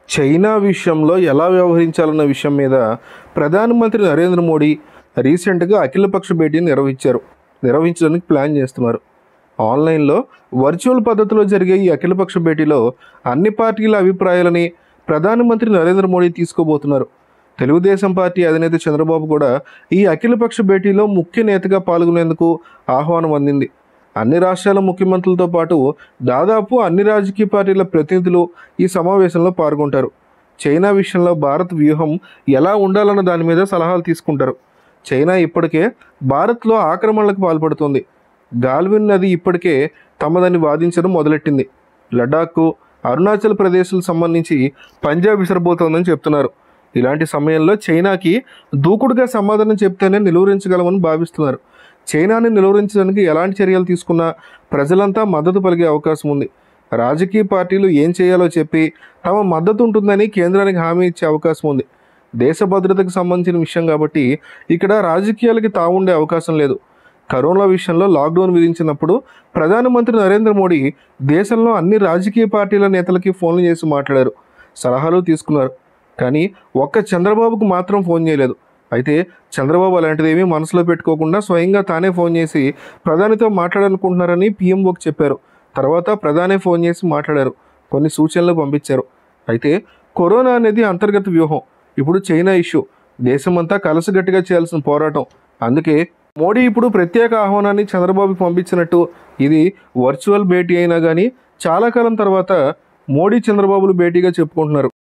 China విషయంలో ఎలా వ్యవహరించాలన్న విషయం మీద ప్రధానమంత్రి నరేంద్ర మోడీ రీసెంట్గా అఖిలపక్ష భేటీని నిర్వహించారు నిర్వహించడానికి ప్లాన్ చేస్తున్నారు ఆన్లైన్లో వర్చువల్ పద్ధతిలో జరిగే ఈ అఖిలపక్ష భేటీలో అన్ని పార్టీల అభిప్రాయాలని ప్రధానమంత్రి నరేంద్ర మోడీ తీసుకోబోతున్నారు తెలుగుదేశం పార్టీ అధినేత చంద్రబాబు కూడా ఈ అఖిలపక్ష భేటీలో ముఖ్య నేతగా పాల్గొనేందుకు ఆహ్వానం అందింది అన్ని రాష్ట్రాల ముఖ్యమంత్రులతో పాటు దాదాపు అన్ని రాజకీయ పార్టీల ప్రతినిధులు ఈ సమావేశంలో పాల్గొంటారు చైనా విషయంలో భారత్ వ్యూహం ఎలా ఉండాలన్న దాని మీద సలహాలు తీసుకుంటారు చైనా ఇప్పటికే భారత్లో ఆక్రమణలకు పాల్పడుతుంది గాల్విన్ నది ఇప్పటికే తమదని వాదించడం మొదలెట్టింది లడాక్ అరుణాచల్ ప్రదేశ్లకు సంబంధించి పంజాబ్ విసరబోతోందని చెప్తున్నారు ఇలాంటి సమయంలో చైనాకి దూకుడుగా సమాధానం చెప్తేనే నిలువరించగలమని భావిస్తున్నారు చైనాని నిలువరించడానికి ఎలాంటి చర్యలు తీసుకున్నా ప్రజలంతా మద్దతు పలిగే అవకాశం ఉంది రాజకీయ పార్టీలు ఏం చేయాలో చెప్పి తమ మద్దతు ఉంటుందని కేంద్రానికి హామీ ఇచ్చే అవకాశం ఉంది దేశ భద్రతకు సంబంధించిన విషయం కాబట్టి ఇక్కడ రాజకీయాలకి తావుండే అవకాశం లేదు కరోనా విషయంలో లాక్డౌన్ విధించినప్పుడు ప్రధానమంత్రి నరేంద్ర మోడీ దేశంలో అన్ని రాజకీయ పార్టీల నేతలకి ఫోన్లు చేసి మాట్లాడారు సలహాలు తీసుకున్నారు కానీ ఒక్క చంద్రబాబుకు మాత్రం ఫోన్ చేయలేదు అయితే చంద్రబాబు అలాంటిదేమీ మనసులో పెట్టుకోకుండా స్వయంగా తానే ఫోన్ చేసి ప్రధానితో మాట్లాడాలనుకుంటున్నారని పీఎంఓకి చెప్పారు తర్వాత ప్రధానే ఫోన్ చేసి మాట్లాడారు కొన్ని సూచనలు పంపించారు అయితే కరోనా అనేది అంతర్గత వ్యూహం ఇప్పుడు చైనా ఇష్యూ దేశమంతా కలసగట్టిగా చేయాల్సిన పోరాటం అందుకే మోడీ ఇప్పుడు ప్రత్యేక ఆహ్వానాన్ని చంద్రబాబుకి పంపించినట్టు ఇది వర్చువల్ భేటీ అయినా కానీ చాలా కాలం తర్వాత మోడీ చంద్రబాబులు భేటీగా చెప్పుకుంటున్నారు